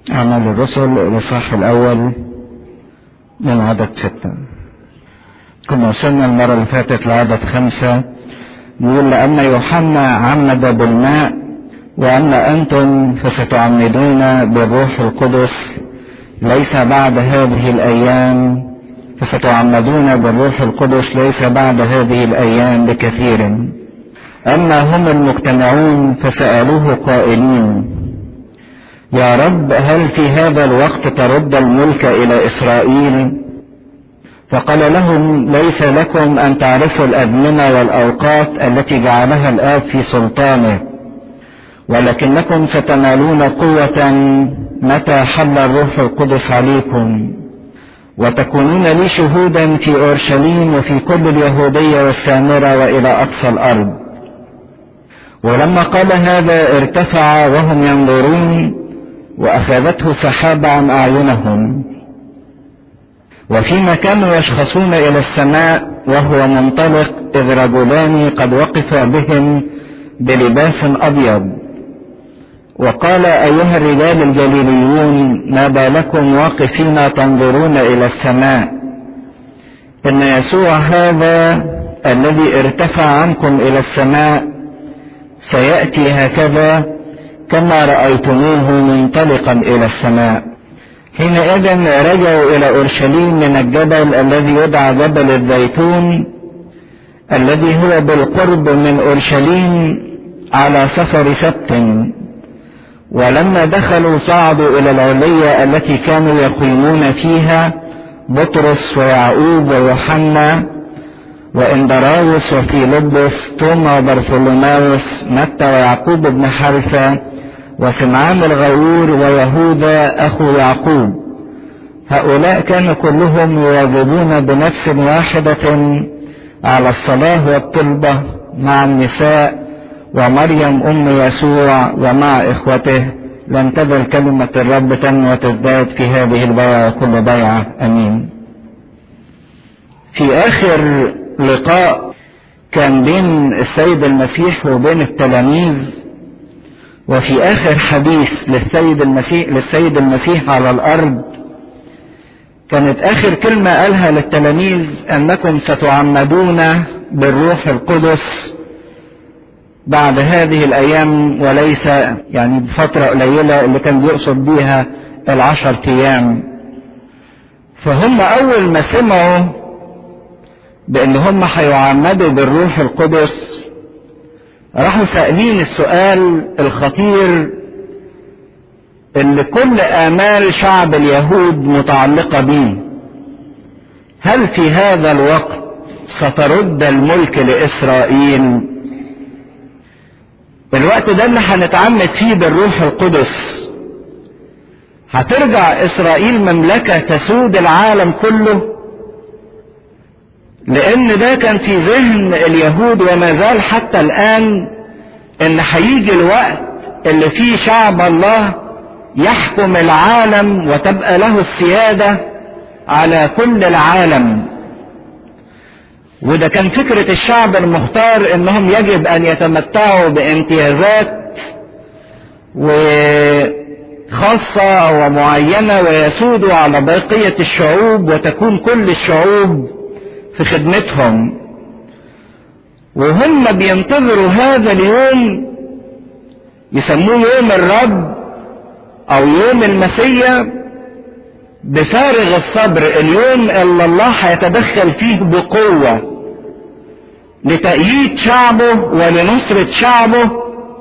أعمال الرسل الإصحاح الأول من عدد ستة كنا وصلنا المرة اللي فاتت لعدد خمسة يقول لأن يوحنا عمد بالماء وأما أنتم فستعمدون بالروح القدس ليس بعد هذه الأيام فستعمدون بالروح القدس ليس بعد هذه الأيام بكثير أما هم المجتمعون فسألوه قائلين يا رب هل في هذا الوقت ترد الملك إلى إسرائيل فقال لهم ليس لكم أن تعرفوا الأزمنة والأوقات التي جعلها الآب في سلطانه ولكنكم ستنالون قوة متى حل الروح القدس عليكم وتكونون لي شهودا في أورشليم وفي كل اليهودية والسامرة وإلى أقصى الأرض ولما قال هذا ارتفع وهم ينظرون وأخذته سحابة عن أعينهم وفيما كانوا يشخصون إلى السماء وهو منطلق إذ رجلان قد وقفا بهم بلباس أبيض وقال أيها الرجال الجليليون ما بالكم واقفين تنظرون إلى السماء إن يسوع هذا الذي ارتفع عنكم إلى السماء سيأتي هكذا كما رأيتموه منطلقا إلى السماء حينئذ رجعوا إلى أورشليم من الجبل الذي يدعى جبل الزيتون الذي هو بالقرب من أورشليم على سفر سبت ولما دخلوا صعدوا إلى العلية التي كانوا يقيمون فيها بطرس ويعقوب ويوحنا واندراوس وفيلبس توما وبرثولوماوس متى ويعقوب بن حرفة وسمعان الغيور ويهوذا أخو يعقوب هؤلاء كانوا كلهم يواظبون بنفس واحدة على الصلاة والطلبة مع النساء ومريم أم يسوع ومع إخوته لم تزل كلمة الرب تنمو وتزداد في هذه البيعة كل بيعة أمين في آخر لقاء كان بين السيد المسيح وبين التلاميذ وفي آخر حديث للسيد المسيح للسيد المسيح على الأرض كانت آخر كلمة قالها للتلاميذ أنكم ستعمدون بالروح القدس بعد هذه الأيام وليس يعني بفترة قليلة اللي كان بيقصد بيها العشر أيام فهم أول ما سمعوا بأن هم هيعمدوا بالروح القدس راحوا سائلين السؤال الخطير اللي كل آمال شعب اليهود متعلقة به هل في هذا الوقت سترد الملك لإسرائيل الوقت ده اللي هنتعمد فيه بالروح القدس هترجع إسرائيل مملكة تسود العالم كله لان ده كان في ذهن اليهود وما زال حتى الان ان هيجي الوقت اللي فيه شعب الله يحكم العالم وتبقى له السيادة على كل العالم وده كان فكرة الشعب المختار انهم يجب ان يتمتعوا بامتيازات وخاصة ومعينة ويسودوا على بقية الشعوب وتكون كل الشعوب في خدمتهم وهم بينتظروا هذا اليوم يسموه يوم الرب او يوم المسيا بفارغ الصبر اليوم اللي الله هيتدخل فيه بقوة لتأييد شعبه ولنصرة شعبه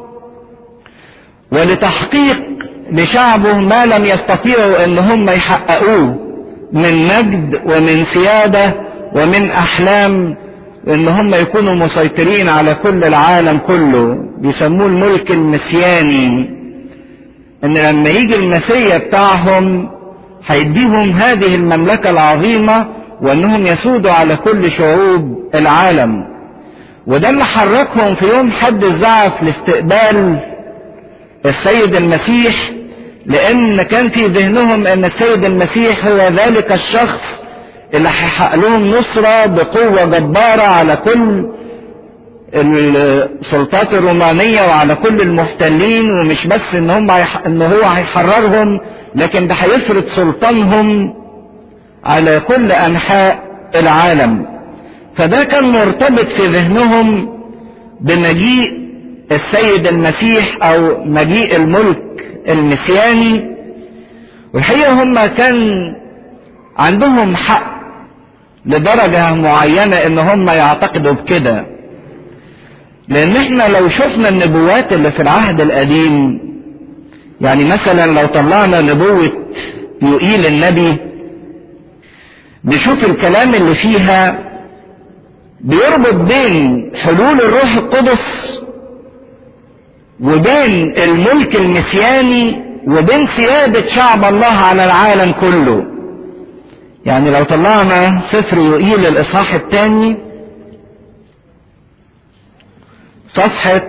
ولتحقيق لشعبه ما لم يستطيعوا ان هم يحققوه من مجد ومن سياده ومن احلام ان هم يكونوا مسيطرين على كل العالم كله بيسموه الملك المسياني ان لما يجي المسيا بتاعهم هيديهم هذه المملكة العظيمة وانهم يسودوا على كل شعوب العالم وده اللي حركهم في يوم حد الزعف لاستقبال السيد المسيح لان كان في ذهنهم ان السيد المسيح هو ذلك الشخص اللي هيحقق لهم نصرة بقوة جبارة على كل السلطات الرومانية وعلى كل المحتلين ومش بس ان هم ان هو هيحررهم لكن ده هيفرض سلطانهم على كل انحاء العالم فده كان مرتبط في ذهنهم بمجيء السيد المسيح او مجيء الملك المسياني والحقيقه هم كان عندهم حق لدرجه معينه ان هم يعتقدوا بكده لان احنا لو شفنا النبوات اللي في العهد القديم يعني مثلا لو طلعنا نبوة يوئيل النبي نشوف الكلام اللي فيها بيربط بين حلول الروح القدس وبين الملك المسياني وبين سيادة شعب الله على العالم كله يعني لو طلعنا سفر يوئيل الإصحاح الثاني صفحة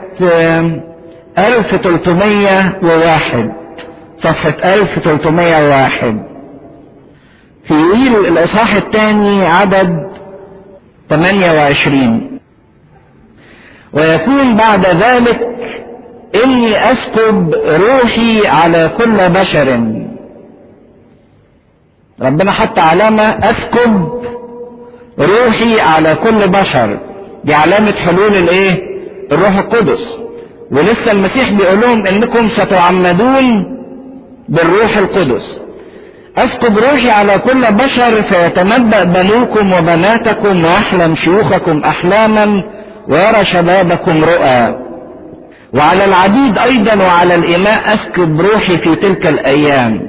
1301 صفحة 1301 في يوئيل الإصحاح الثاني عدد 28 ويكون بعد ذلك إني أسكب روحي على كل بشر ربنا حط علامة أسكب روحي على كل بشر دي علامة حلول الإيه؟ الروح القدس ولسه المسيح بيقول لهم انكم ستعمدون بالروح القدس اسكب روحي على كل بشر فيتنبأ بنوكم وبناتكم ويحلم شيوخكم احلاما ويرى شبابكم رؤى وعلى العبيد ايضا وعلى الاماء اسكب روحي في تلك الايام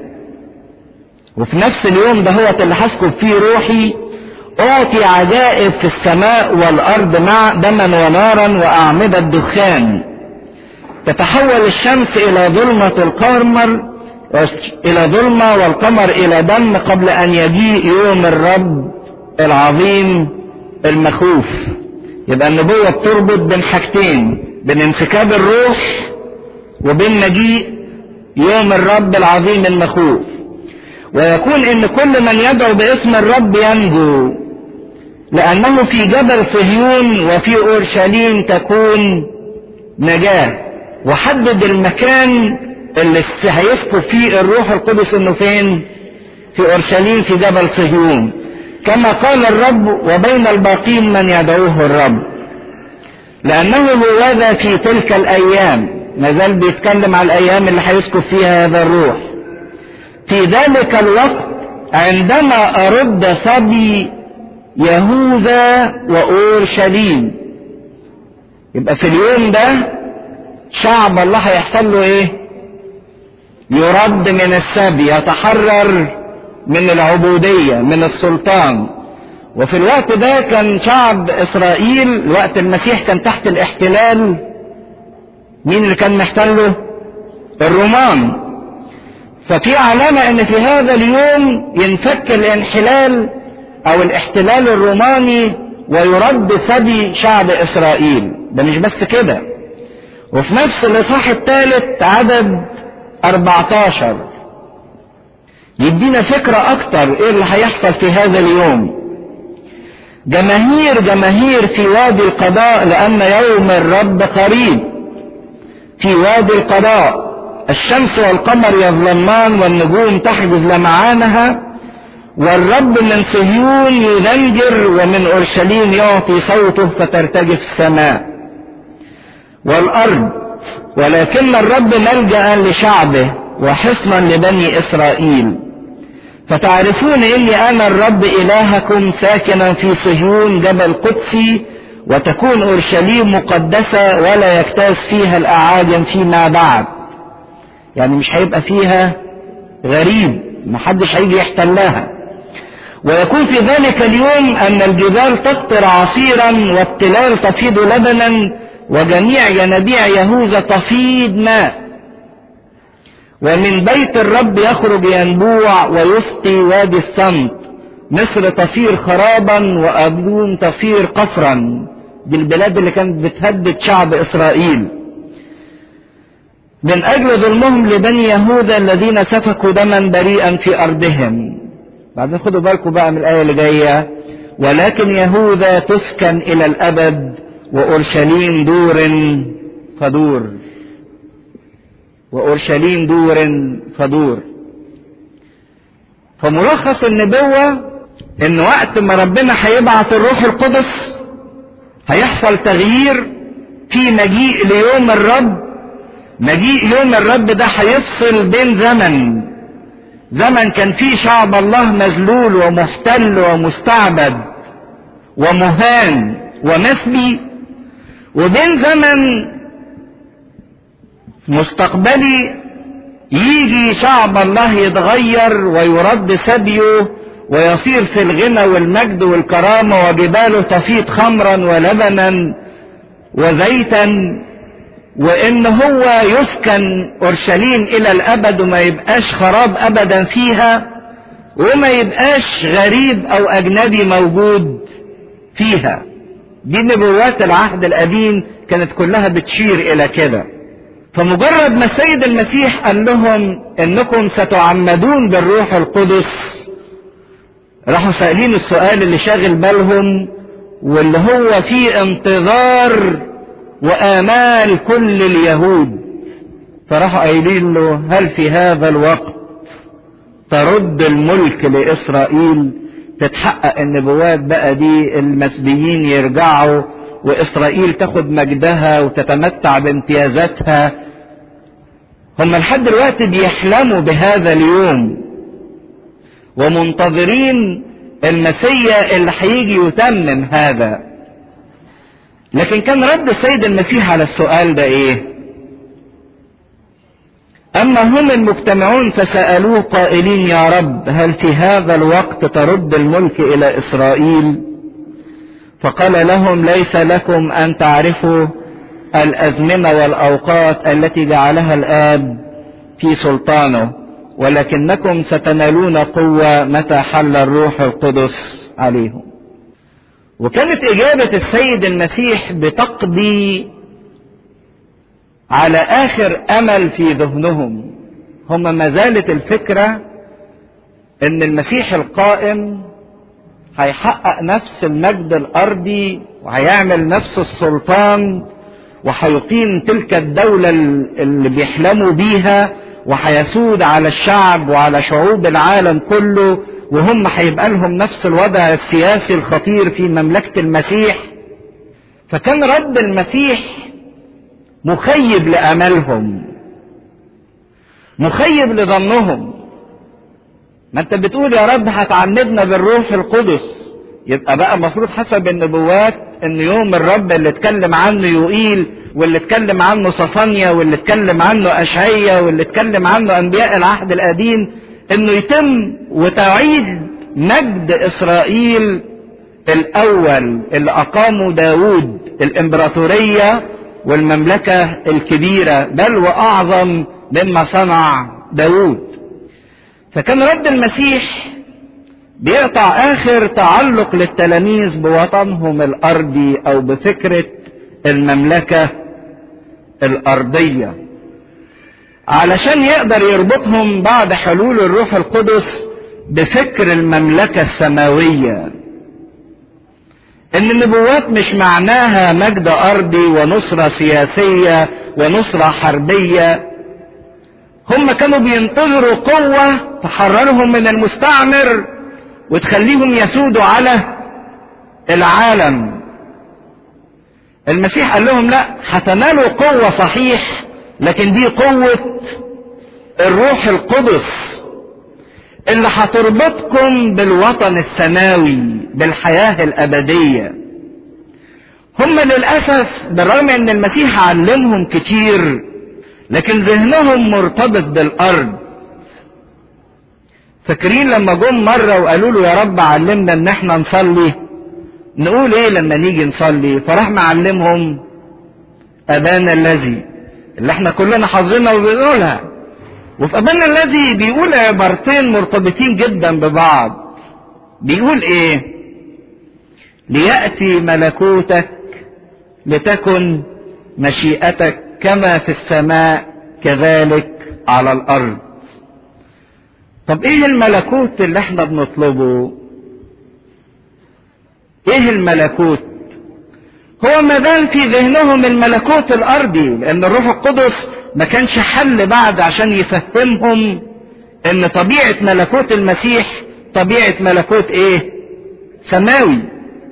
وفي نفس اليوم ده هو اللي هسكب فيه روحي أعطي عجائب في السماء والأرض مع دما ونارا وأعمدة دخان تتحول الشمس إلى ظلمة القمر إلى ظلمة والقمر إلى دم قبل أن يجيء يوم الرب العظيم المخوف يبقى النبوة بتربط بين حاجتين بين انسكاب الروح وبين مجيء يوم الرب العظيم المخوف ويكون ان كل من يدعو باسم الرب ينجو لانه في جبل صهيون وفي اورشليم تكون نجاه وحدد المكان اللي هيسكب فيه الروح القدس انه فين في اورشليم في جبل صهيون كما قال الرب وبين الباقين من يدعوه الرب لانه هذا في تلك الايام ما زال بيتكلم على الايام اللي هيسكب فيها هذا الروح في ذلك الوقت عندما أرد صبي يهوذا وأورشليم يبقى في اليوم ده شعب الله هيحصل له ايه يرد من السبي يتحرر من العبودية من السلطان وفي الوقت ده كان شعب اسرائيل وقت المسيح كان تحت الاحتلال مين اللي كان محتله الرومان ففي علامة ان في هذا اليوم ينفك الانحلال او الاحتلال الروماني ويرد سبي شعب اسرائيل ده مش بس كده وفي نفس الاصحاح الثالث عدد 14 يدينا فكرة اكتر ايه اللي هيحصل في هذا اليوم جماهير جماهير في وادي القضاء لان يوم الرب قريب في وادي القضاء الشمس والقمر يظلمان والنجوم تحجز لمعانها والرب من صهيون يذنجر ومن اورشليم يعطي صوته فترتجف السماء والارض ولكن الرب ملجا لشعبه وحصنا لبني اسرائيل فتعرفون اني انا الرب الهكم ساكنا في صهيون جبل قدسي وتكون اورشليم مقدسه ولا يجتاز فيها الاعاجم فيما بعد يعني مش هيبقى فيها غريب محدش هيجي يحتلها ويكون في ذلك اليوم ان الجبال تقطر عصيرا والتلال تفيض لبنا وجميع ينابيع يهوذا تفيض ماء ومن بيت الرب يخرج ينبوع ويسقي وادي الصمت مصر تصير خرابا وأبون تصير قفرا دي البلاد اللي كانت بتهدد شعب إسرائيل من أجل ظلمهم لبني يهوذا الذين سفكوا دما بريئا في أرضهم بعدين خدوا بالكم بقى من الآية اللي جاية ولكن يهوذا تسكن إلى الأبد وأورشليم دور فدور وأورشليم دور فدور فملخص النبوة ان وقت ما ربنا هيبعت الروح القدس هيحصل تغيير في مجيء ليوم الرب مجيء يوم الرب ده هيفصل بين زمن زمن كان فيه شعب الله مذلول ومحتل ومستعبد ومهان ومسبي وبين زمن مستقبلي يجي شعب الله يتغير ويرد سبيه ويصير في الغنى والمجد والكرامة وجباله تفيض خمرا ولبنا وزيتا وان هو يسكن اورشليم الى الابد وما يبقاش خراب ابدا فيها وما يبقاش غريب او اجنبي موجود فيها دي نبوات العهد القديم كانت كلها بتشير الى كده فمجرد ما السيد المسيح قال لهم انكم ستعمدون بالروح القدس راحوا سائلين السؤال اللي شاغل بالهم واللي هو فيه انتظار وآمال كل اليهود فراحوا قايلين له هل في هذا الوقت ترد الملك لإسرائيل تتحقق النبوات بقى دي المسبيين يرجعوا وإسرائيل تاخد مجدها وتتمتع بامتيازاتها هم لحد دلوقتي بيحلموا بهذا اليوم ومنتظرين المسيا اللي هيجي يتمم هذا لكن كان رد السيد المسيح على السؤال ده ايه اما هم المجتمعون فسالوه قائلين يا رب هل في هذا الوقت ترد الملك الى اسرائيل فقال لهم ليس لكم ان تعرفوا الازمنه والاوقات التي جعلها الاب في سلطانه ولكنكم ستنالون قوه متى حل الروح القدس عليهم وكانت إجابة السيد المسيح بتقضي على آخر أمل في ذهنهم هم ما زالت الفكرة إن المسيح القائم هيحقق نفس المجد الأرضي وهيعمل نفس السلطان وهيقيم تلك الدولة اللي بيحلموا بيها وهيسود على الشعب وعلى شعوب العالم كله وهم هيبقى لهم نفس الوضع السياسي الخطير في مملكة المسيح فكان رد المسيح مخيب لأملهم مخيب لظنهم ما انت بتقول يا رب هتعمدنا بالروح القدس يبقى بقى المفروض حسب النبوات ان يوم الرب اللي اتكلم عنه يوئيل واللي اتكلم عنه صفانيا واللي اتكلم عنه اشعيا واللي اتكلم عنه انبياء العهد القديم انه يتم وتعيد مجد اسرائيل الاول اللي اقامه داود الامبراطورية والمملكة الكبيرة بل واعظم مما صنع داود فكان رد المسيح بيقطع اخر تعلق للتلاميذ بوطنهم الارضي او بفكرة المملكة الارضية علشان يقدر يربطهم بعد حلول الروح القدس بفكر المملكة السماوية ان النبوات مش معناها مجد ارضي ونصرة سياسية ونصرة حربية هم كانوا بينتظروا قوة تحررهم من المستعمر وتخليهم يسودوا على العالم المسيح قال لهم لا هتنالوا قوة صحيح لكن دي قوة الروح القدس اللي هتربطكم بالوطن السماوي بالحياة الأبدية هم للأسف بالرغم ان المسيح علمهم كتير لكن ذهنهم مرتبط بالأرض فاكرين لما جم مرة وقالوا له يا رب علمنا ان احنا نصلي نقول ايه لما نيجي نصلي فراح معلمهم ابانا الذي اللي احنا كلنا حافظينها وبنقولها وفي ابانا الذي بيقول عبارتين مرتبطين جدا ببعض بيقول ايه لياتي ملكوتك لتكن مشيئتك كما في السماء كذلك على الارض طب ايه الملكوت اللي احنا بنطلبه ايه الملكوت هو ما دام في ذهنهم الملكوت الارضي لان الروح القدس ما كانش حل بعد عشان يفهمهم ان طبيعة ملكوت المسيح طبيعة ملكوت ايه سماوي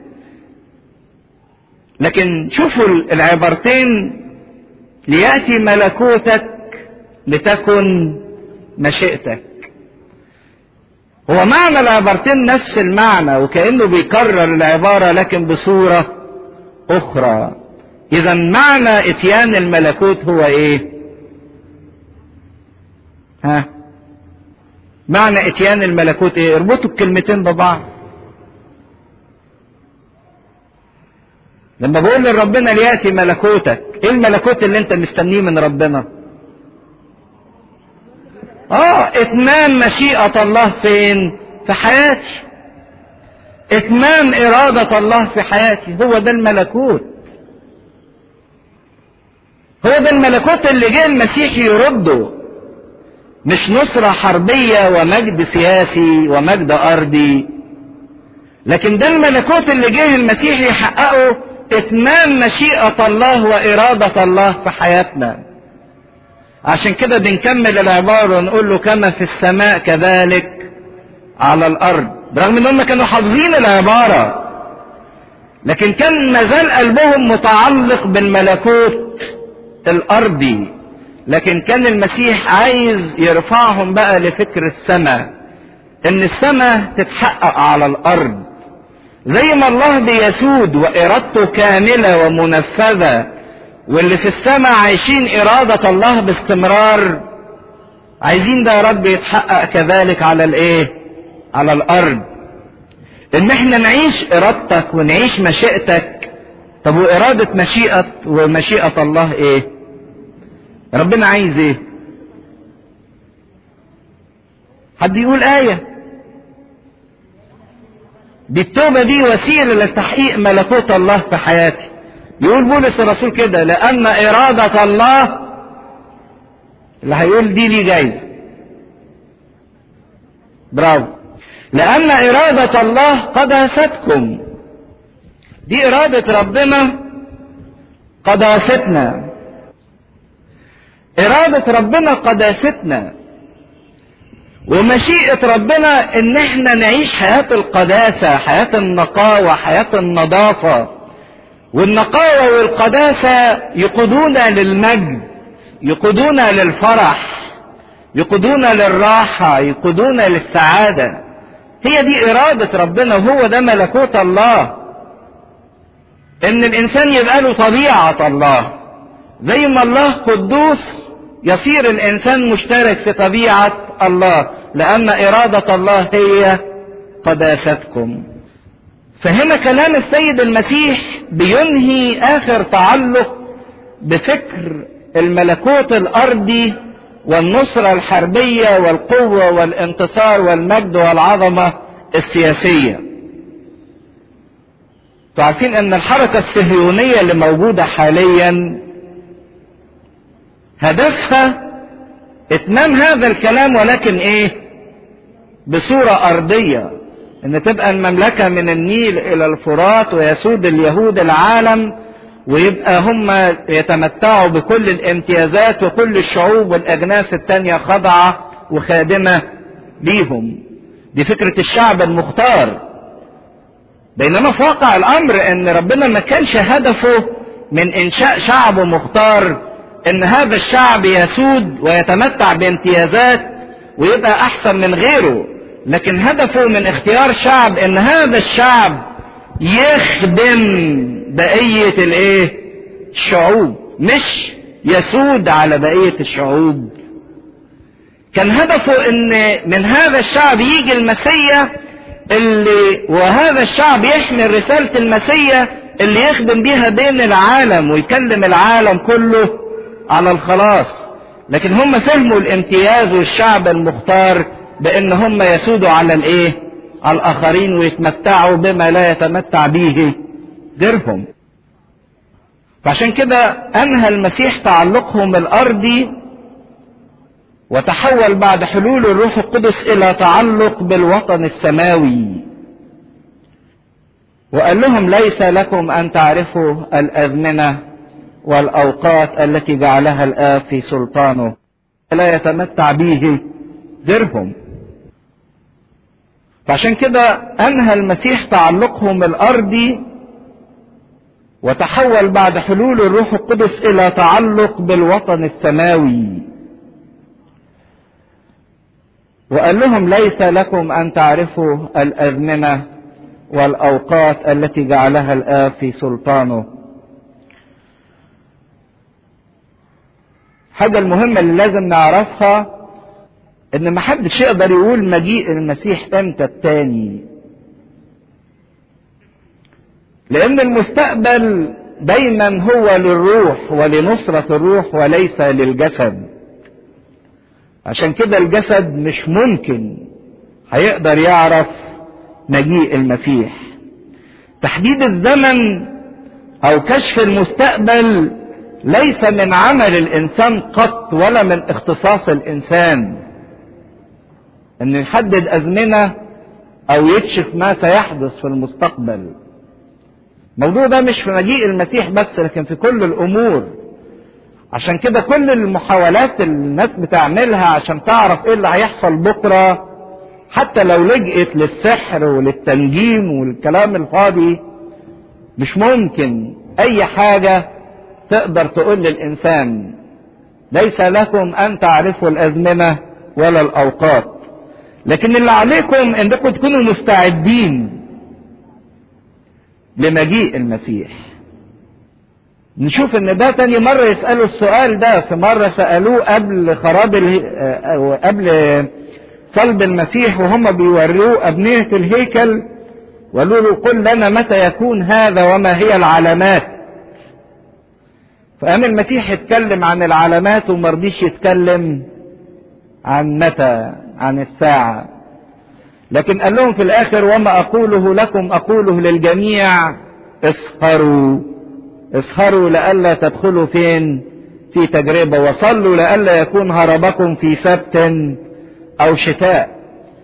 لكن شوفوا العبارتين ليأتي ملكوتك لتكن مشيئتك هو معنى العبارتين نفس المعنى وكأنه بيكرر العبارة لكن بصورة أخرى إذا معنى إتيان الملكوت هو إيه؟ ها؟ معنى إتيان الملكوت إيه؟ اربطوا الكلمتين ببعض. لما بقول لربنا ليأتي ملكوتك، إيه الملكوت اللي أنت مستنيه من ربنا؟ اه اتمام مشيئة الله فين في حياتي اتمام ارادة الله في حياتي هو ده الملكوت هو ده الملكوت اللي جه المسيح يرده مش نصرة حربية ومجد سياسي ومجد ارضي لكن ده الملكوت اللي جه المسيح يحققه اتمام مشيئة الله وارادة الله في حياتنا عشان كده بنكمل العبارة ونقول له كما في السماء كذلك على الأرض برغم ان هم كانوا حافظين العبارة لكن كان مازال قلبهم متعلق بالملكوت الأرضي لكن كان المسيح عايز يرفعهم بقى لفكر السماء ان السماء تتحقق على الأرض زي ما الله بيسود وإرادته كاملة ومنفذة واللي في السماء عايشين إرادة الله باستمرار عايزين ده يا رب يتحقق كذلك على الإيه؟ على الأرض. إن إحنا نعيش إرادتك ونعيش مشيئتك. طب وإرادة مشيئة ومشيئة الله إيه؟ ربنا عايز إيه؟ حد يقول آية. دي التوبة دي وسيلة لتحقيق ملكوت الله في حياتي. يقول بولس الرسول كده لأن إرادة الله اللي هيقول دي لي جايزة برافو لأن إرادة الله قداستكم دي إرادة ربنا قداستنا إرادة ربنا قداستنا ومشيئة ربنا إن إحنا نعيش حياة القداسة حياة النقاوة حياة النظافة والنقاوة والقداسة يقودونا للمجد يقودونا للفرح يقودونا للراحة يقودونا للسعادة هي دي إرادة ربنا وهو ده ملكوت الله إن الإنسان يبقى له طبيعة الله زي ما الله قدوس يصير الإنسان مشترك في طبيعة الله لأن إرادة الله هي قداستكم فهنا كلام السيد المسيح بينهي اخر تعلق بفكر الملكوت الارضي والنصرة الحربية والقوة والانتصار والمجد والعظمة السياسية. عارفين ان الحركة الصهيونية اللي موجودة حاليا هدفها اتمام هذا الكلام ولكن ايه؟ بصورة ارضية ان تبقى المملكة من النيل الى الفرات ويسود اليهود العالم ويبقى هم يتمتعوا بكل الامتيازات وكل الشعوب والاجناس التانية خاضعة وخادمة ليهم دي فكرة الشعب المختار بينما في واقع الامر ان ربنا ما كانش هدفه من انشاء شعب مختار ان هذا الشعب يسود ويتمتع بامتيازات ويبقى احسن من غيره لكن هدفه من اختيار شعب ان هذا الشعب يخدم بقية الايه الشعوب مش يسود على بقية الشعوب كان هدفه ان من هذا الشعب يجي المسيا اللي وهذا الشعب يحمل رسالة المسيا اللي يخدم بيها بين العالم ويكلم العالم كله على الخلاص لكن هم فهموا الامتياز والشعب المختار بان هم يسودوا على الايه على الاخرين ويتمتعوا بما لا يتمتع به غيرهم فعشان كده انهى المسيح تعلقهم الارضي وتحول بعد حلول الروح القدس الى تعلق بالوطن السماوي وقال لهم ليس لكم ان تعرفوا الازمنه والاوقات التي جعلها الاب في سلطانه لا يتمتع به غيرهم فعشان كده انهى المسيح تعلقهم الارضي وتحول بعد حلول الروح القدس الى تعلق بالوطن السماوي وقال لهم ليس لكم ان تعرفوا الازمنه والاوقات التي جعلها الاب في سلطانه حاجه المهمه اللي لازم نعرفها ان محدش يقدر يقول مجيء المسيح امتى التاني لان المستقبل دايما هو للروح ولنصرة الروح وليس للجسد عشان كده الجسد مش ممكن هيقدر يعرف مجيء المسيح تحديد الزمن او كشف المستقبل ليس من عمل الانسان قط ولا من اختصاص الانسان انه يحدد ازمنه او يكشف ما سيحدث في المستقبل الموضوع ده مش في مجيء المسيح بس لكن في كل الامور عشان كده كل المحاولات اللي الناس بتعملها عشان تعرف ايه اللي هيحصل بكره حتى لو لجأت للسحر وللتنجيم والكلام الفاضي مش ممكن اي حاجه تقدر تقول للانسان ليس لكم ان تعرفوا الازمنه ولا الاوقات لكن اللي عليكم انكم تكونوا مستعدين لمجيء المسيح نشوف ان ده تاني مرة يسألوا السؤال ده في مرة سألوه قبل خراب اله... قبل صلب المسيح وهم بيوروه أبنية الهيكل وقالوا له قل لنا متى يكون هذا وما هي العلامات فقام المسيح يتكلم عن العلامات وما رضيش يتكلم عن متى عن الساعة لكن قال لهم في الآخر وما أقوله لكم أقوله للجميع اسهروا اسهروا لئلا تدخلوا فين في تجربة وصلوا لئلا يكون هربكم في سبت أو شتاء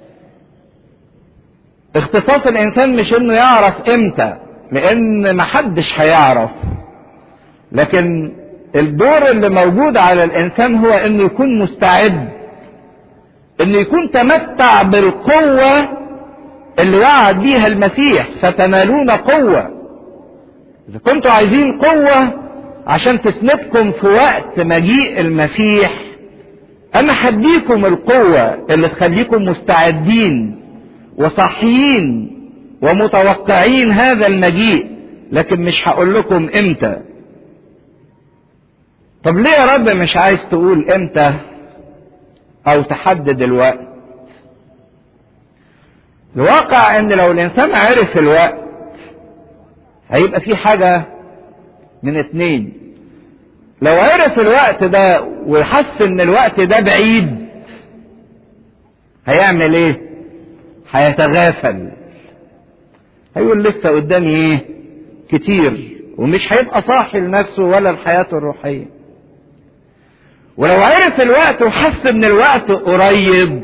اختصاص الإنسان مش إنه يعرف إمتى لأن محدش هيعرف لكن الدور اللي موجود على الإنسان هو إنه يكون مستعد انه يكون تمتع بالقوة اللي وعد بيها المسيح ستنالون قوة اذا كنتوا عايزين قوة عشان تسندكم في وقت مجيء المسيح انا هديكم القوة اللي تخليكم مستعدين وصحيين ومتوقعين هذا المجيء لكن مش هقول لكم امتى طب ليه يا رب مش عايز تقول امتى او تحدد الوقت الواقع ان لو الانسان عرف الوقت هيبقى في حاجة من اتنين لو عرف الوقت ده وحس ان الوقت ده بعيد هيعمل ايه هيتغافل هيقول لسه قدامي ايه كتير ومش هيبقى صاحي لنفسه ولا لحياته الروحيه ولو عرف الوقت وحس ان الوقت قريب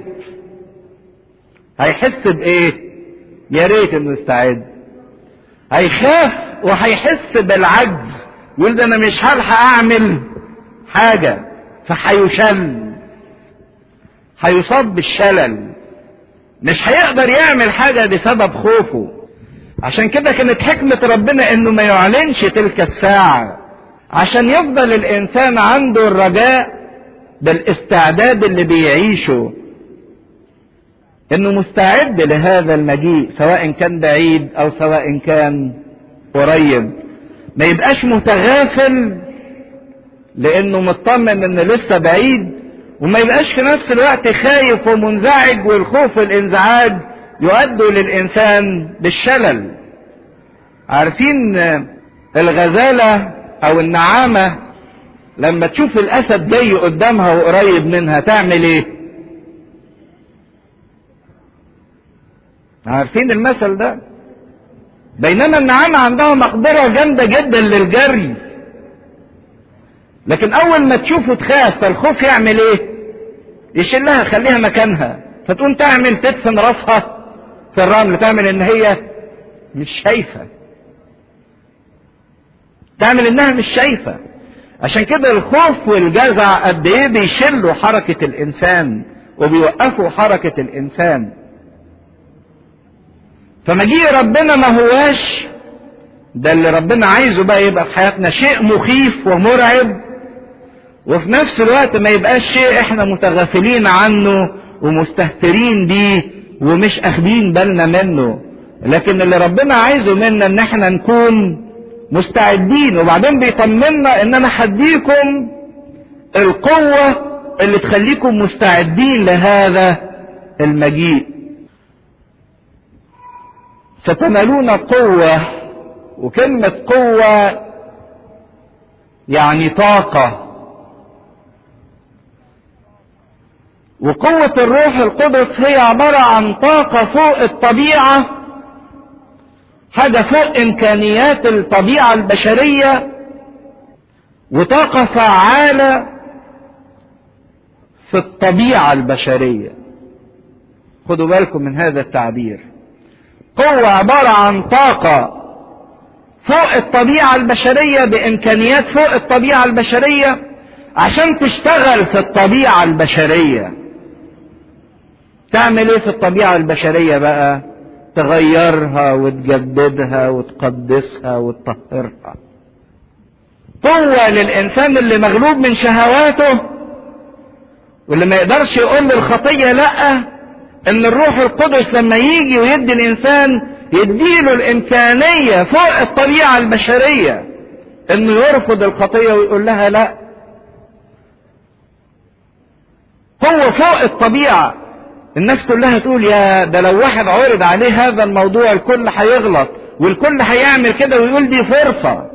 هيحس بايه يا ريت انه يستعد هيخاف وهيحس بالعجز يقول ده انا مش هلحق اعمل حاجه فهيشل هيصاب بالشلل مش هيقدر يعمل حاجه بسبب خوفه عشان كده كانت حكمه ربنا انه ما يعلنش تلك الساعه عشان يفضل الانسان عنده الرجاء بالاستعداد اللي بيعيشه انه مستعد لهذا المجيء سواء كان بعيد او سواء كان قريب ما يبقاش متغافل لانه مطمن ان لسه بعيد وما يبقاش في نفس الوقت خايف ومنزعج والخوف والانزعاج يؤدوا للانسان بالشلل عارفين الغزاله او النعامه لما تشوف الاسد جاي قدامها وقريب منها تعمل ايه عارفين المثل ده بينما النعامة عندها مقدرة جامدة جدا للجري لكن اول ما تشوفه تخاف فالخوف يعمل ايه يشيلها خليها مكانها فتقوم تعمل تدفن راسها في الرمل تعمل ان هي مش شايفة تعمل انها مش شايفة عشان كده الخوف والجزع قد ايه بيشلوا حركة الانسان وبيوقفوا حركة الإنسان فمجيء ربنا ما هواش ده اللي ربنا عايزه بقى يبقى في حياتنا شيء مخيف ومرعب وفي نفس الوقت ما يبقاش شيء احنا متغافلين عنه ومستهترين بيه ومش اخدين بالنا منه لكن اللي ربنا عايزه منا ان احنا نكون مستعدين وبعدين بيطمنا ان انا هديكم القوة اللي تخليكم مستعدين لهذا المجيء ستنالون قوة وكلمة قوة يعني طاقة وقوة الروح القدس هي عبارة عن طاقة فوق الطبيعة حاجة فوق إمكانيات الطبيعة البشرية وطاقة فعالة في الطبيعة البشرية خدوا بالكم من هذا التعبير قوة عبارة عن طاقة فوق الطبيعة البشرية بإمكانيات فوق الطبيعة البشرية عشان تشتغل في الطبيعة البشرية تعمل ايه في الطبيعة البشرية بقى تغيرها وتجددها وتقدسها وتطهرها قوة للإنسان اللي مغلوب من شهواته واللي ما يقدرش يقول للخطية لأ إن الروح القدس لما يجي ويدي الإنسان يديله الإمكانية فوق الطبيعة البشرية إنه يرفض الخطية ويقول لها لأ هو فوق الطبيعة الناس كلها تقول يا ده لو واحد عرض عليه هذا الموضوع الكل هيغلط والكل هيعمل كده ويقول دي فرصة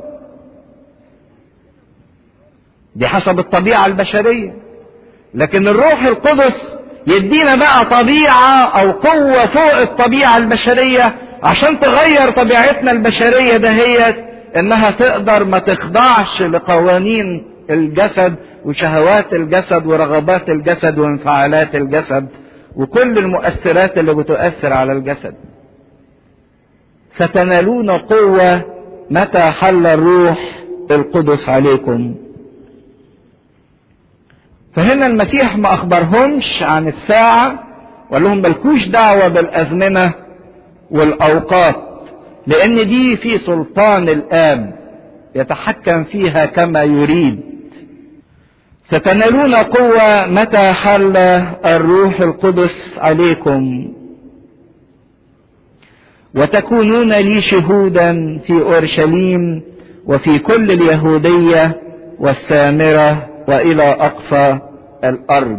دي حسب الطبيعة البشرية لكن الروح القدس يدينا بقى طبيعة او قوة فوق الطبيعة البشرية عشان تغير طبيعتنا البشرية دهيت انها تقدر ما تخضعش لقوانين الجسد وشهوات الجسد ورغبات الجسد وانفعالات الجسد وكل المؤثرات اللي بتؤثر على الجسد ستنالون قوة متى حل الروح القدس عليكم فهنا المسيح ما اخبرهمش عن الساعة وقال لهم ملكوش دعوة بالازمنة والاوقات لان دي في سلطان الاب يتحكم فيها كما يريد ستنالون قوة متى حل الروح القدس عليكم وتكونون لي شهودا في اورشليم وفي كل اليهودية والسامرة والى اقصى الارض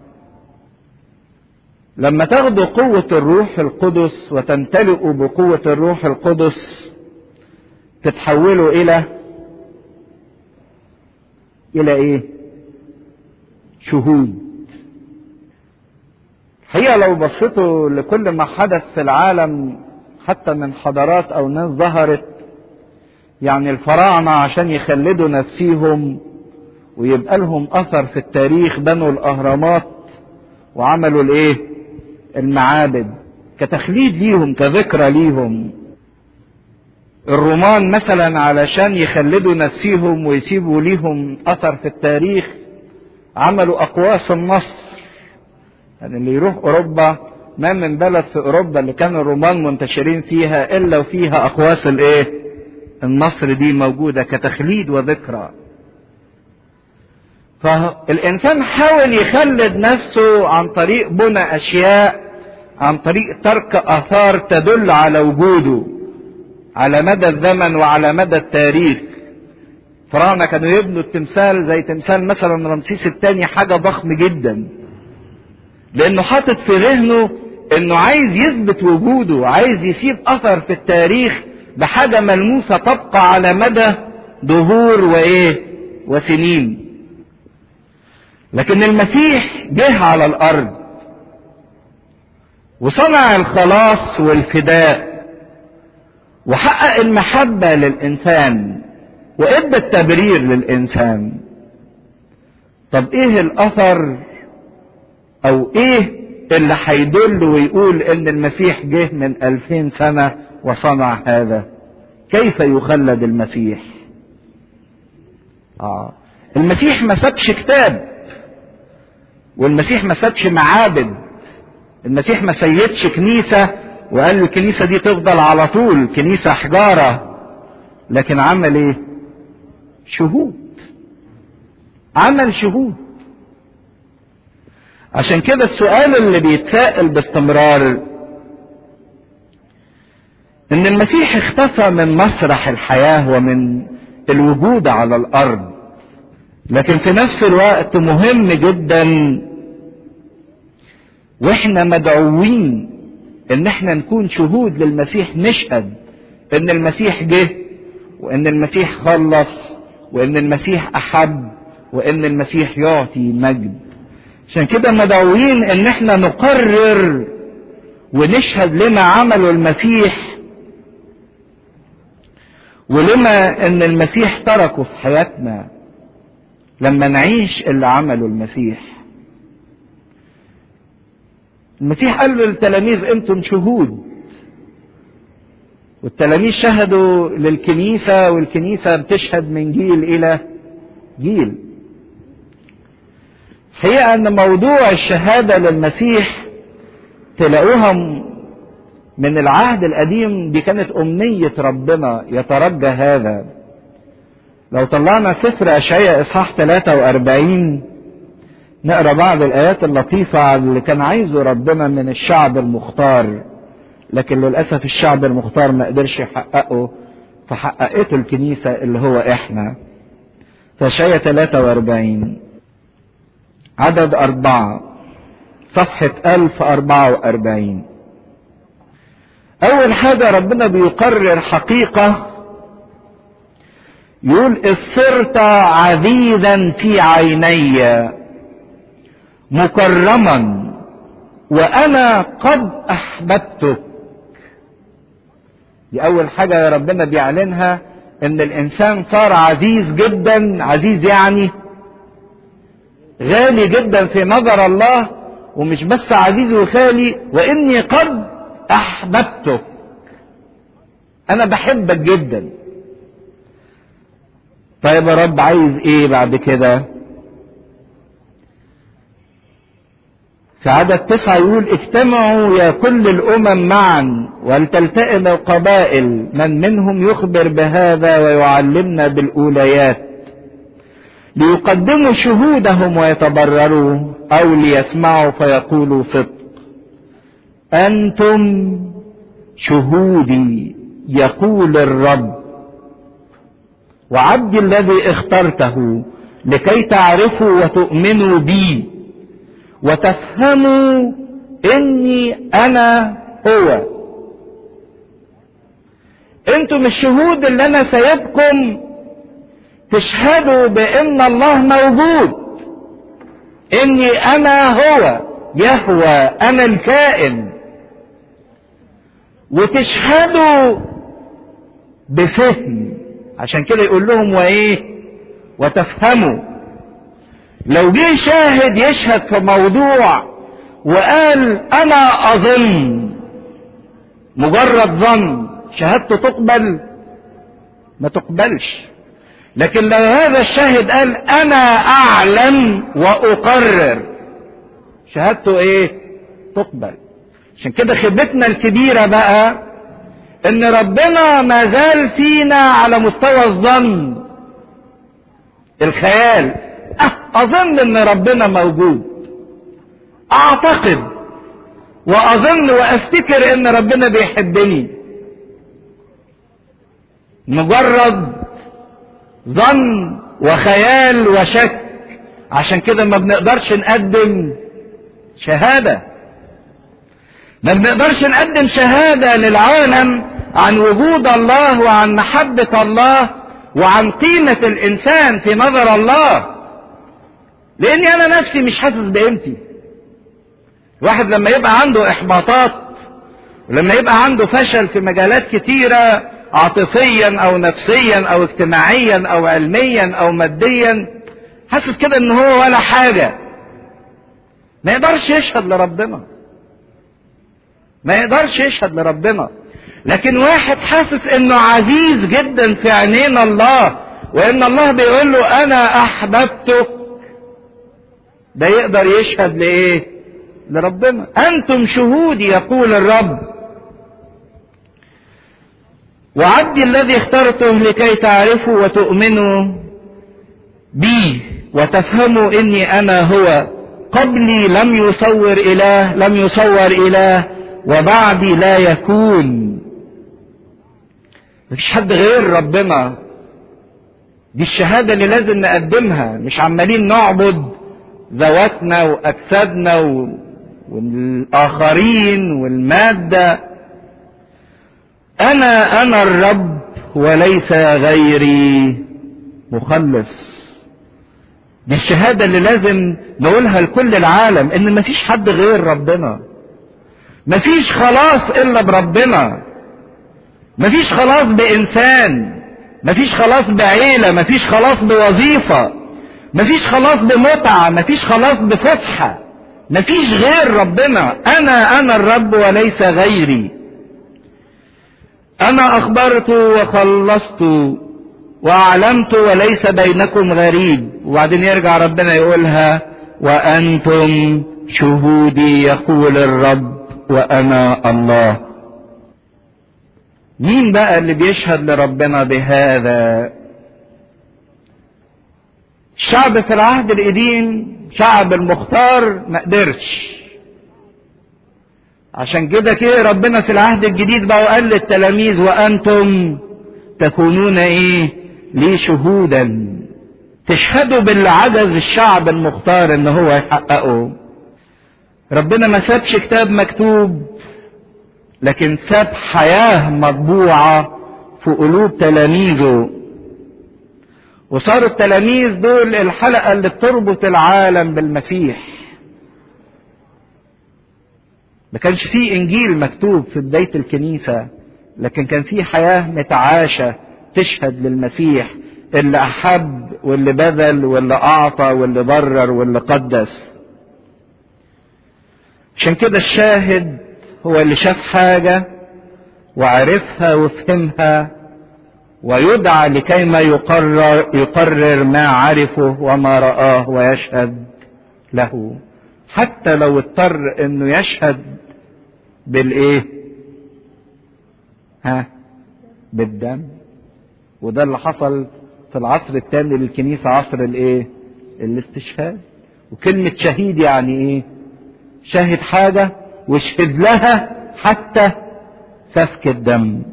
لما تاخدوا قوة الروح القدس وتمتلئوا بقوة الروح القدس تتحولوا الى الى ايه شهود هي لو بصيتوا لكل ما حدث في العالم حتى من حضارات او ناس ظهرت يعني الفراعنة عشان يخلدوا نفسيهم ويبقى لهم اثر في التاريخ بنوا الاهرامات وعملوا الايه المعابد كتخليد ليهم كذكرى ليهم الرومان مثلا علشان يخلدوا نفسيهم ويسيبوا ليهم اثر في التاريخ عملوا اقواس النصر يعني اللي يروح اوروبا ما من بلد في اوروبا اللي كان الرومان منتشرين فيها الا وفيها اقواس الايه النصر دي موجودة كتخليد وذكرى فالإنسان حاول يخلد نفسه عن طريق بنى أشياء عن طريق ترك آثار تدل على وجوده على مدى الزمن وعلى مدى التاريخ فراعنة كانوا يبنوا التمثال زي تمثال مثلا رمسيس الثاني حاجة ضخم جدا لأنه حاطط في ذهنه إنه عايز يثبت وجوده عايز يسيب أثر في التاريخ بحاجة ملموسة تبقى على مدى دهور وإيه وسنين لكن المسيح جه على الارض وصنع الخلاص والفداء وحقق المحبه للانسان وادى التبرير للانسان طب ايه الاثر او ايه اللي هيدل ويقول ان المسيح جه من الفين سنه وصنع هذا كيف يخلد المسيح آه. المسيح ما سابش كتاب والمسيح ما سابش معابد المسيح ما سيدش كنيسة وقال الكنيسة دي تفضل على طول كنيسة حجارة لكن عمل ايه شهود عمل شهود عشان كده السؤال اللي بيتساءل باستمرار ان المسيح اختفى من مسرح الحياة ومن الوجود على الارض لكن في نفس الوقت مهم جدا واحنا مدعوين ان احنا نكون شهود للمسيح نشهد ان المسيح جه وان المسيح خلص وان المسيح احب وان المسيح يعطي مجد عشان كده مدعوين ان احنا نقرر ونشهد لما عمله المسيح ولما ان المسيح تركه في حياتنا لما نعيش اللي عمله المسيح المسيح قال للتلاميذ انتم شهود والتلاميذ شهدوا للكنيسة والكنيسة بتشهد من جيل إلى جيل هي أن موضوع الشهادة للمسيح تلاقوها من العهد القديم دي كانت أمنية ربنا يترجى هذا لو طلعنا سفر أشعياء إصحاح 43 نقرا بعض الآيات اللطيفة اللي كان عايزه ربنا من الشعب المختار لكن للأسف الشعب المختار ما قدرش يحققه فحققته الكنيسة اللي هو إحنا فشاية 43 عدد أربعة صفحة 1044 أول حاجة ربنا بيقرر حقيقة يقول إذ صرت عزيزا في عيني مكرما وأنا قد أحببتك دي أول حاجة ربنا بيعلنها إن الإنسان صار عزيز جدا عزيز يعني غالي جدا في نظر الله ومش بس عزيز وخالي وإني قد أحببتك أنا بحبك جدا طيب يا رب عايز إيه بعد كده؟ في عدد تسعة يقول اجتمعوا يا كل الأمم معا ولتلتئم القبائل من منهم يخبر بهذا ويعلمنا بالأوليات ليقدموا شهودهم ويتبرروا أو ليسمعوا فيقولوا صدق أنتم شهودي يقول الرب وعبدي الذي اخترته لكي تعرفوا وتؤمنوا بي وتفهموا اني انا هو انتم الشهود اللي انا سايبكم تشهدوا بان الله موجود اني انا هو يهوى انا الكائن وتشهدوا بفهم عشان كده يقول لهم وايه وتفهموا لو جه شاهد يشهد في موضوع وقال انا اظن مجرد ظن شهادته تقبل ما تقبلش لكن لو هذا الشاهد قال انا اعلم واقرر شهادته ايه تقبل عشان كده خبتنا الكبيرة بقى ان ربنا ما زال فينا على مستوى الظن الخيال اظن ان ربنا موجود اعتقد واظن وافتكر ان ربنا بيحبني مجرد ظن وخيال وشك عشان كده ما بنقدرش نقدم شهادة ما بنقدرش نقدم شهادة للعالم عن وجود الله وعن محبة الله وعن قيمة الإنسان في نظر الله لاني انا نفسي مش حاسس بقيمتي واحد لما يبقى عنده احباطات ولما يبقى عنده فشل في مجالات كتيرة عاطفيا او نفسيا او اجتماعيا او علميا او ماديا حاسس كده ان هو ولا حاجة ما يقدرش يشهد لربنا ما يقدرش يشهد لربنا لكن واحد حاسس انه عزيز جدا في عينين الله وان الله بيقول له انا احببتك ده يقدر يشهد لايه لربنا انتم شهودي يقول الرب وعبدي الذي اخترته لكي تعرفوا وتؤمنوا بي وتفهموا اني انا هو قبلي لم يصور اله لم يصور اله وبعدي لا يكون مفيش حد غير ربنا دي الشهادة اللي لازم نقدمها مش عمالين نعبد ذواتنا وأجسادنا و... والآخرين والمادة أنا أنا الرب وليس غيري مخلص دي الشهادة اللي لازم نقولها لكل العالم إن مفيش حد غير ربنا مفيش خلاص إلا بربنا مفيش خلاص بإنسان مفيش خلاص بعيلة مفيش خلاص بوظيفة مفيش خلاص بمتعة مفيش خلاص بفسحة مفيش غير ربنا أنا أنا الرب وليس غيري أنا أخبرت وخلصت وأعلمت وليس بينكم غريب وبعدين يرجع ربنا يقولها وأنتم شهودي يقول الرب وأنا الله مين بقى اللي بيشهد لربنا بهذا الشعب في العهد القديم شعب المختار ما قدرش عشان كده كده ربنا في العهد الجديد بقى وقال للتلاميذ وانتم تكونون ايه لي شهودا تشهدوا باللي عجز الشعب المختار ان هو يحققه ربنا ما سابش كتاب مكتوب لكن ساب حياة مطبوعة في قلوب تلاميذه وصاروا التلاميذ دول الحلقة اللي بتربط العالم بالمسيح ما كانش فيه انجيل مكتوب في بداية الكنيسة لكن كان فيه حياة متعاشة تشهد للمسيح اللي احب واللي بذل واللي اعطى واللي برر واللي قدس عشان كده الشاهد هو اللي شاف حاجة وعرفها وفهمها ويدعى لكي ما يقرر, يقرر ما عرفه وما رآه ويشهد له حتى لو اضطر انه يشهد بالايه ها بالدم وده اللي حصل في العصر الثاني للكنيسة عصر الايه الاستشهاد وكلمة شهيد يعني ايه شاهد حاجة واشهد لها حتى سفك الدم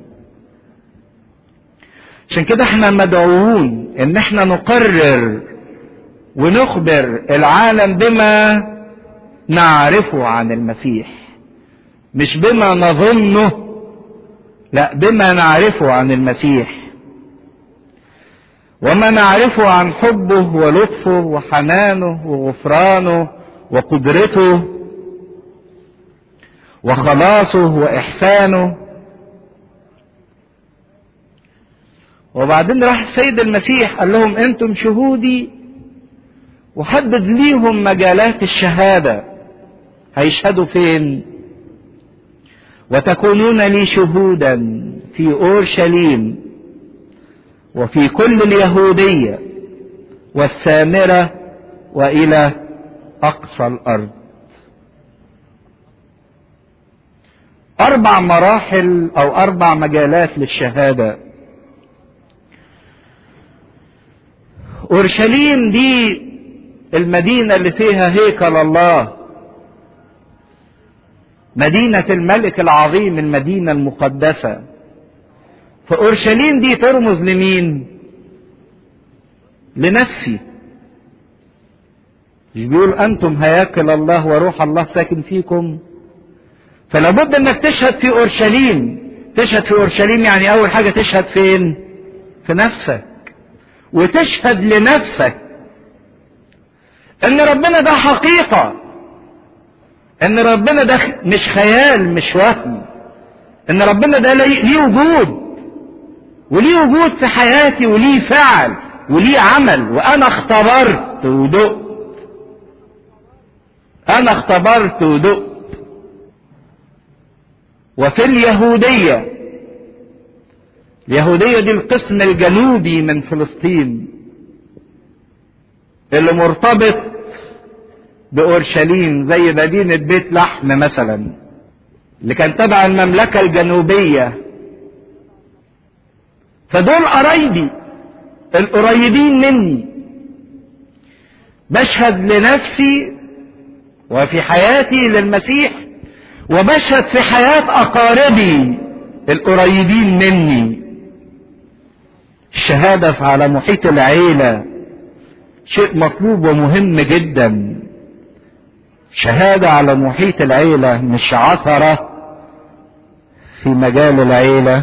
عشان كده احنا مدعوون ان احنا نقرر ونخبر العالم بما نعرفه عن المسيح مش بما نظنه لا بما نعرفه عن المسيح وما نعرفه عن حبه ولطفه وحنانه وغفرانه وقدرته وخلاصه واحسانه وبعدين راح السيد المسيح قال لهم انتم شهودي وحدد ليهم مجالات الشهاده هيشهدوا فين وتكونون لي شهودا في اورشليم وفي كل اليهوديه والسامره والى اقصى الارض اربع مراحل او اربع مجالات للشهاده اورشليم دي المدينه اللي فيها هيكل الله مدينه الملك العظيم المدينه المقدسه فاورشليم دي ترمز لمين لنفسي مش بيقول انتم هياكل الله وروح الله ساكن فيكم فلا بد انك تشهد في اورشليم تشهد في اورشليم يعني اول حاجه تشهد فين في نفسك وتشهد لنفسك ان ربنا ده حقيقه ان ربنا ده مش خيال مش وهم ان ربنا ده ليه وجود وليه وجود في حياتي وليه فعل وليه عمل وانا اختبرت ودقت انا اختبرت ودقت وفي اليهودية اليهودية دي القسم الجنوبي من فلسطين اللي مرتبط بأورشليم زي مدينة بيت لحم مثلا اللي كان تبع المملكة الجنوبية فدول قرايبي القريبين مني بشهد لنفسي وفي حياتي للمسيح وبشهد في حياة أقاربي القريبين مني الشهادة على محيط العيلة شيء مطلوب ومهم جدا شهادة على محيط العيلة مش عثرة في مجال العيلة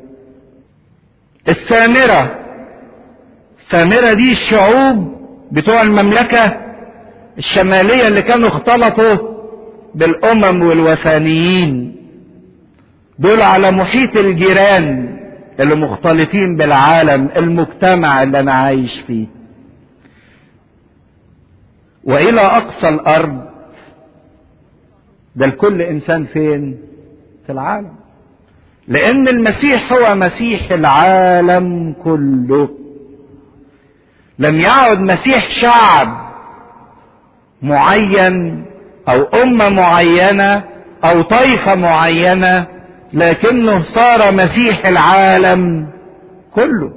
السامرة السامرة دي الشعوب بتوع المملكة الشمالية اللي كانوا اختلطوا بالأمم والوثنيين دول على محيط الجيران اللي مختلطين بالعالم المجتمع اللي أنا عايش فيه وإلى أقصى الأرض ده لكل إنسان فين؟ في العالم لأن المسيح هو مسيح العالم كله لم يعد مسيح شعب معين او امه معينه او طائفه معينه لكنه صار مسيح العالم كله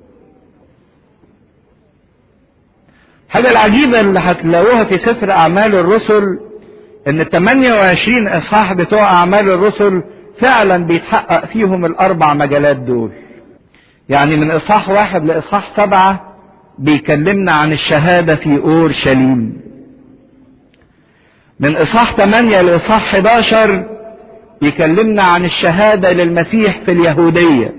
الحاجة العجيبة اللي هتلاقوها في سفر أعمال الرسل إن ال 28 إصحاح بتوع أعمال الرسل فعلا بيتحقق فيهم الأربع مجالات دول. يعني من إصحاح واحد لإصحاح سبعة بيكلمنا عن الشهادة في أورشليم. من إصحاح 8 لإصحاح 11 يكلمنا عن الشهادة للمسيح في اليهودية.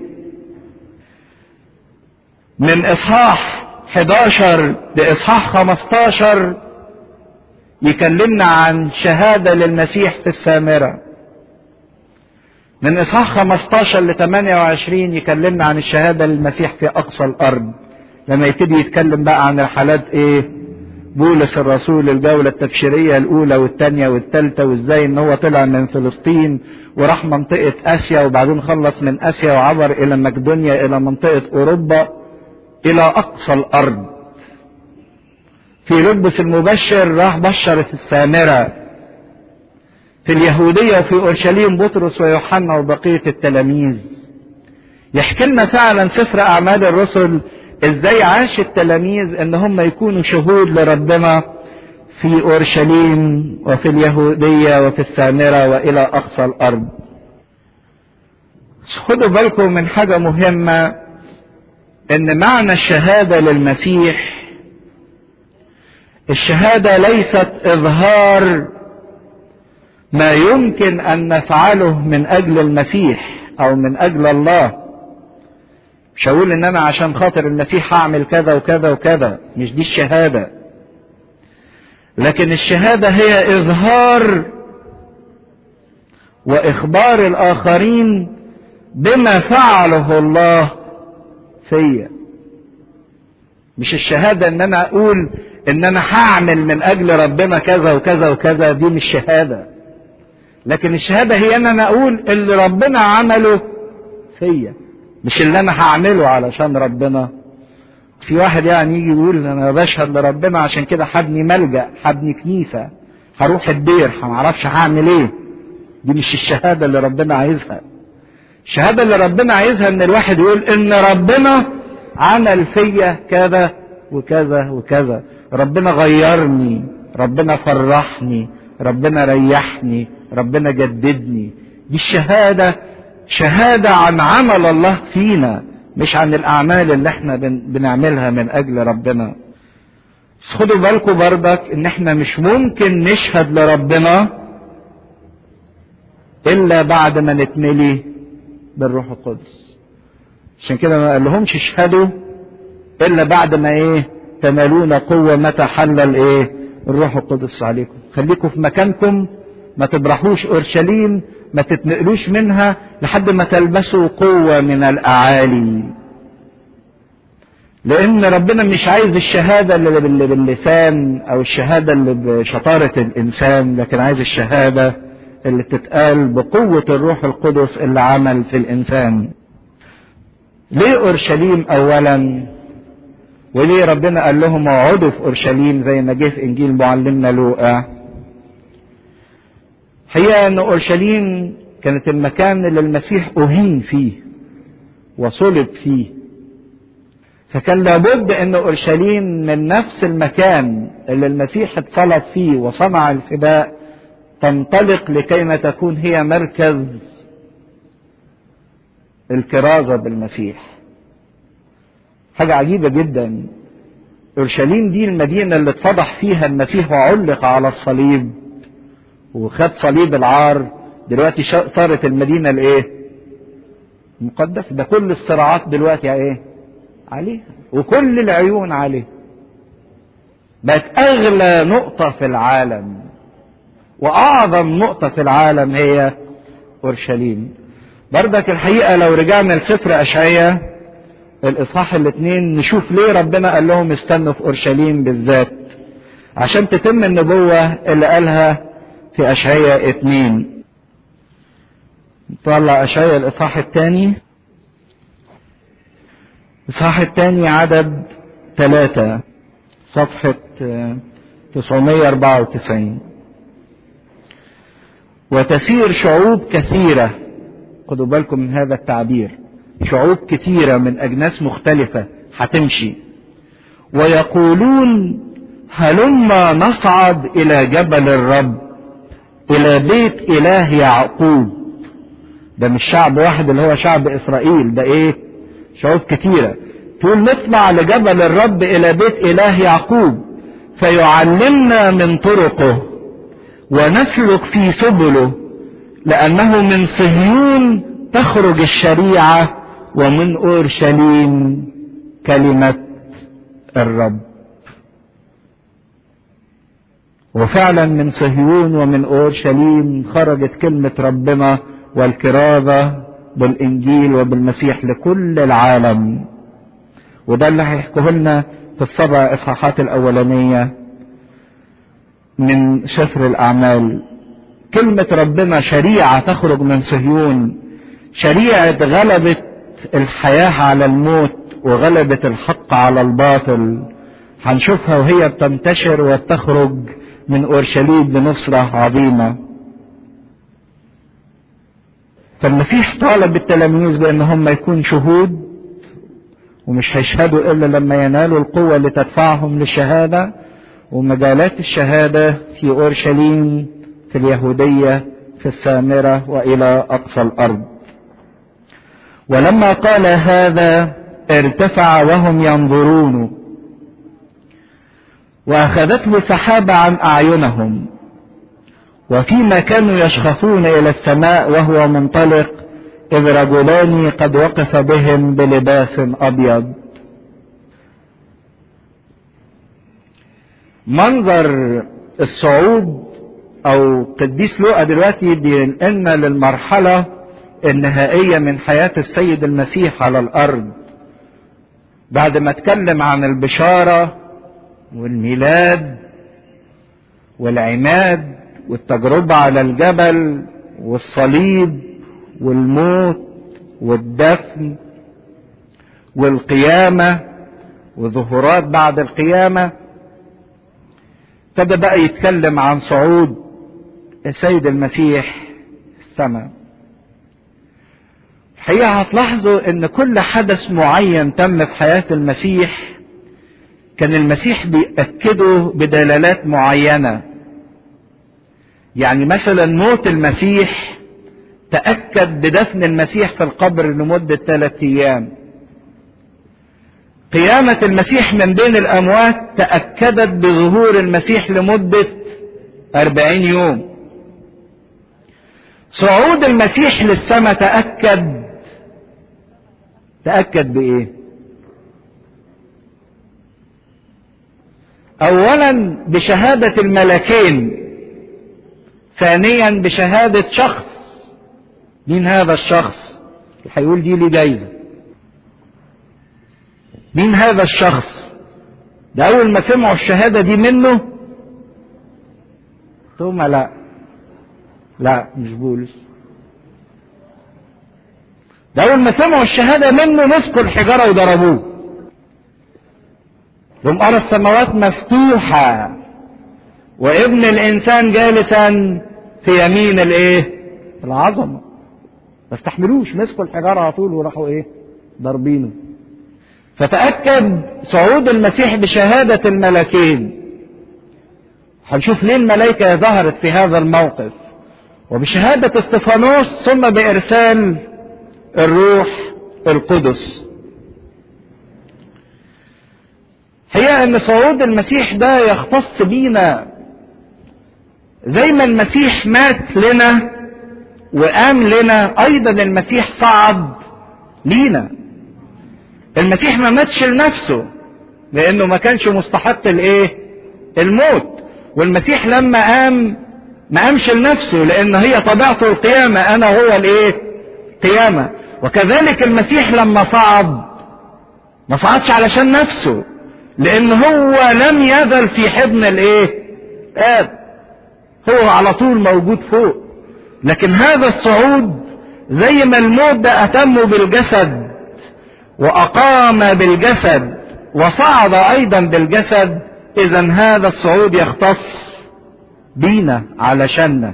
من إصحاح 11 لإصحاح 15 يكلمنا عن شهادة للمسيح في السامرة. من إصحاح 15 ل 28 يكلمنا عن الشهادة للمسيح في أقصى الأرض. لما يبتدي يتكلم بقى عن الحالات إيه؟ بولس الرسول الجولة التبشيرية الأولى والثانية والثالثة وإزاي إن هو طلع من فلسطين وراح منطقة آسيا وبعدين خلص من آسيا وعبر إلى مقدونيا إلى منطقة أوروبا إلى أقصى الأرض. في لبس المبشر راح بشر في السامرة. في اليهودية وفي أورشليم بطرس ويوحنا وبقية التلاميذ. يحكي لنا فعلا سفر أعمال الرسل ازاي عاش التلاميذ ان هم يكونوا شهود لربنا في اورشليم وفي اليهوديه وفي السامره والى اقصى الارض. خدوا بالكم من حاجه مهمه ان معنى الشهاده للمسيح الشهاده ليست اظهار ما يمكن ان نفعله من اجل المسيح او من اجل الله مش هقول ان انا عشان خاطر المسيح هعمل كذا وكذا وكذا مش دي الشهاده لكن الشهاده هي اظهار واخبار الاخرين بما فعله الله فيا مش الشهاده ان انا اقول ان انا هعمل من اجل ربنا كذا وكذا وكذا دي مش شهاده لكن الشهاده هي ان انا اقول اللي ربنا عمله فيا مش اللي انا هعمله علشان ربنا في واحد يعني يجي يقول انا بشهد لربنا عشان كده هبني ملجا هبني كنيسه هروح الدير ما اعرفش هعمل ايه دي مش الشهاده اللي ربنا عايزها الشهاده اللي ربنا عايزها ان الواحد يقول ان ربنا عمل فيا كذا وكذا وكذا ربنا غيرني ربنا فرحني ربنا ريحني ربنا جددني دي الشهاده شهادة عن عمل الله فينا مش عن الأعمال اللي احنا بنعملها من أجل ربنا خدوا بالكم بردك ان احنا مش ممكن نشهد لربنا إلا بعد ما نتملي بالروح القدس عشان كده ما قال لهمش اشهدوا إلا بعد ما ايه تنالون قوة متى حل الايه الروح القدس عليكم خليكم في مكانكم ما تبرحوش اورشليم ما تتنقلوش منها لحد ما تلبسوا قوة من الأعالي لأن ربنا مش عايز الشهادة اللي باللسان أو الشهادة اللي بشطارة الإنسان لكن عايز الشهادة اللي بتتقال بقوة الروح القدس اللي عمل في الإنسان ليه أورشليم أولا وليه ربنا قال لهم اقعدوا في اورشليم زي ما جه في انجيل معلمنا لوقا حقيقه ان اورشليم كانت المكان اللي المسيح اهين فيه وصلب فيه فكان لابد ان اورشليم من نفس المكان اللي المسيح اتصلب فيه وصنع الفداء تنطلق لكيما تكون هي مركز الكرازة بالمسيح حاجة عجيبة جدا اورشليم دي المدينة اللي اتفضح فيها المسيح وعلق على الصليب وخد صليب العار دلوقتي صارت المدينة الايه مقدسة ده كل الصراعات دلوقتي ايه عليها وكل العيون عليه بقت اغلى نقطة في العالم واعظم نقطة في العالم هي اورشليم بردك الحقيقة لو رجعنا لسفر اشعياء الاصحاح الاثنين نشوف ليه ربنا قال لهم استنوا في اورشليم بالذات عشان تتم النبوة اللي قالها في اشعياء اتنين نطلع اشعياء الاصحاح الثاني الاصحاح الثاني عدد ثلاثة صفحة 994 وتسير شعوب كثيرة خدوا بالكم من هذا التعبير شعوب كثيرة من أجناس مختلفة هتمشي ويقولون هلما نصعد إلى جبل الرب إلى بيت إله يعقوب ده مش شعب واحد اللي هو شعب إسرائيل ده إيه شعوب كثيرة تقول نطلع لجبل الرب إلى بيت إله يعقوب فيعلمنا من طرقه ونسلك في سبله لأنه من صهيون تخرج الشريعة ومن أورشليم كلمة الرب وفعلا من صهيون ومن أورشليم خرجت كلمة ربنا والكرازة بالإنجيل وبالمسيح لكل العالم وده اللي هيحكوه لنا في السبع إصحاحات الأولانية من سفر الأعمال كلمة ربنا شريعة تخرج من صهيون شريعة غلبة الحياة على الموت وغلبة الحق على الباطل هنشوفها وهي بتنتشر وتخرج من أورشليم بنصرة عظيمة فالمسيح طالب التلاميذ بأن هم يكون شهود ومش هيشهدوا إلا لما ينالوا القوة اللي تدفعهم للشهادة ومجالات الشهادة في أورشليم في اليهودية في السامرة وإلى أقصى الأرض ولما قال هذا ارتفع وهم ينظرون وأخذته سحابة عن أعينهم وفيما كانوا يشخصون إلى السماء وهو منطلق إذ رجلان قد وقف بهم بلباس أبيض منظر الصعود او قديس لوقا دلوقتي بينقلنا للمرحلة النهائية من حياة السيد المسيح على الارض بعد ما اتكلم عن البشارة والميلاد والعماد والتجربة على الجبل والصليب والموت والدفن والقيامة وظهورات بعد القيامة ابتدى بقى يتكلم عن صعود السيد المسيح السماء الحقيقة هتلاحظوا ان كل حدث معين تم في حياة المسيح كان المسيح بيأكده بدلالات معينة يعني مثلا موت المسيح تأكد بدفن المسيح في القبر لمدة ثلاثة أيام قيامة المسيح من بين الأموات تأكدت بظهور المسيح لمدة أربعين يوم صعود المسيح للسماء تأكد تأكد بإيه؟ أولا بشهادة الملكين ثانيا بشهادة شخص مين هذا الشخص؟ اللي هيقول دي لي جايزة مين هذا الشخص ده اول ما سمعوا الشهادة دي منه ثم لا لا مش بولس ده اول ما سمعوا الشهادة منه مسكوا الحجارة وضربوه ثم أرى السماوات مفتوحة وابن الإنسان جالسا في يمين الإيه؟ العظمة ما استحملوش مسكوا الحجارة على طول وراحوا إيه؟ ضاربينه فتأكد صعود المسيح بشهادة الملكين هنشوف ليه الملائكة ظهرت في هذا الموقف وبشهادة استفانوس ثم بإرسال الروح القدس هي ان صعود المسيح ده يختص بينا زي ما المسيح مات لنا وقام لنا ايضا المسيح صعد لينا المسيح ما ماتش لنفسه لانه ما كانش مستحق الايه الموت والمسيح لما قام ما قامش لنفسه لان هي طبيعته القيامة انا هو الايه قيامة وكذلك المسيح لما صعد ما صعدش علشان نفسه لان هو لم يزل في حضن الايه اب هو على طول موجود فوق لكن هذا الصعود زي ما الموت ده اتم بالجسد واقام بالجسد وصعد ايضا بالجسد اذا هذا الصعود يختص بينا علشاننا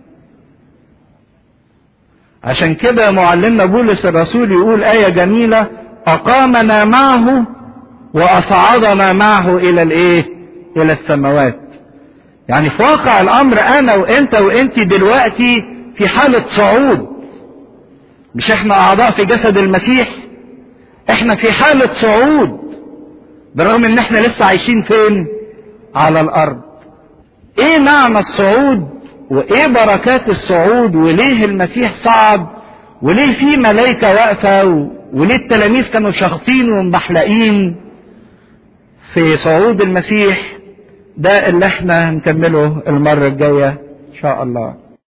عشان كده معلمنا بولس الرسول يقول آية جميلة أقامنا معه وأصعدنا معه إلى الإيه؟ إلى السماوات. يعني في واقع الأمر أنا وأنت وأنت دلوقتي في حالة صعود. مش إحنا أعضاء في جسد المسيح؟ إحنا في حالة صعود. بالرغم إن إحنا لسه عايشين فين؟ على الأرض. إيه معنى الصعود؟ وإيه بركات الصعود؟ وليه المسيح صعد؟ وليه في ملائكة واقفة؟ وليه التلاميذ كانوا شخصين ومبحلقين؟ في صعود المسيح ده اللي احنا هنكمله المرة الجاية ان شاء الله